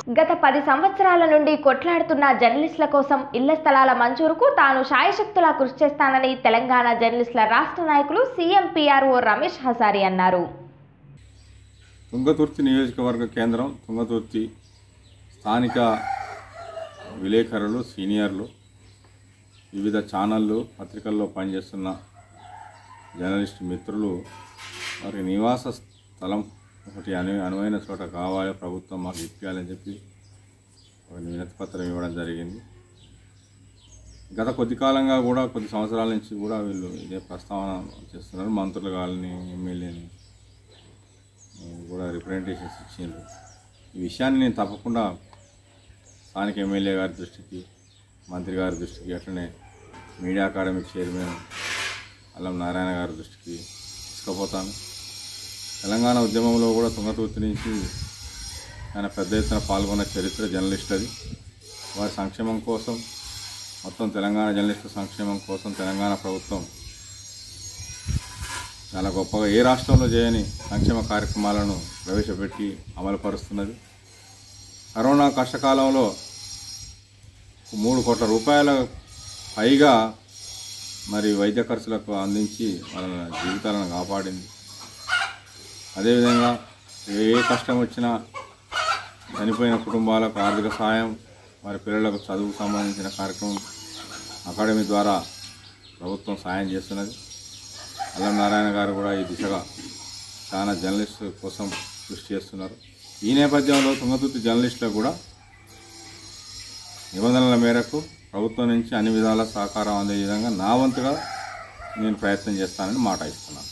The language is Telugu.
గత పది సంవత్సరాల నుండి కొట్లాడుతున్న జర్నలిస్టుల కోసం ఇళ్ల స్థలాల మంజూరుకు తాను శాయశక్తులా కృషి చేస్తానని తెలంగాణ జర్నలిస్టుల రాష్ట్ర నాయకులు సీఎం పిఆర్ఓ రమేష్ హజారి అన్నారు తుంగతుర్తి నియోజకవర్గ కేంద్రం తుంగతుర్తి స్థానిక విలేకరులు సీనియర్లు వివిధ ఛానళ్ళు పత్రికల్లో పనిచేస్తున్న జర్నలిస్ట్ మిత్రులు వారి నివాస స్థలం ఒకటి అను అనువైన చోట కావాలి ప్రభుత్వం మాకు ఇప్పించాలని చెప్పి ఒక వినతి పత్రం ఇవ్వడం జరిగింది గత కొద్ది కాలంగా కూడా కొద్ది సంవత్సరాల నుంచి కూడా వీళ్ళు ఇదే ప్రస్తావన చేస్తున్నారు మంత్రులు కానీ ఎమ్మెల్యేని కూడా రిప్రజెంటేషన్స్ ఇచ్చిండ్రు ఈ విషయాన్ని నేను తప్పకుండా స్థానిక ఎమ్మెల్యే గారి దృష్టికి మంత్రి గారి దృష్టికి అట్లనే మీడియా అకాడమీ చైర్మన్ అల్లం నారాయణ గారి దృష్టికి తీసుకుపోతాను తెలంగాణ ఉద్యమంలో కూడా తుంగతుర్తి నుంచి ఆయన పెద్ద ఎత్తున పాల్గొన్న చరిత్ర జర్నలిస్టులది వారి సంక్షేమం కోసం మొత్తం తెలంగాణ జర్నలిస్టుల సంక్షేమం కోసం తెలంగాణ ప్రభుత్వం చాలా గొప్పగా ఏ రాష్ట్రంలో చేయని సంక్షేమ కార్యక్రమాలను ప్రవేశపెట్టి అమలుపరుస్తున్నది కరోనా కష్టకాలంలో మూడు కోట్ల రూపాయల పైగా మరి వైద్య ఖర్చులకు అందించి వాళ్ళ జీవితాలను కాపాడింది అదేవిధంగా ఏ కష్టం వచ్చినా చనిపోయిన కుటుంబాలకు ఆర్థిక సాయం వారి పిల్లలకు చదువుకు సంబంధించిన కార్యక్రమం అకాడమీ ద్వారా ప్రభుత్వం సాయం చేస్తున్నది అల్లం నారాయణ గారు కూడా ఈ దిశగా చాలా జర్నలిస్టు కోసం కృషి చేస్తున్నారు ఈ నేపథ్యంలో తుంగతుర్తి జర్నలిస్టులకు కూడా నిబంధనల మేరకు ప్రభుత్వం నుంచి అన్ని విధాల సహకారం అందే విధంగా నా వంతుగా నేను ప్రయత్నం చేస్తానని మాట ఇస్తున్నాను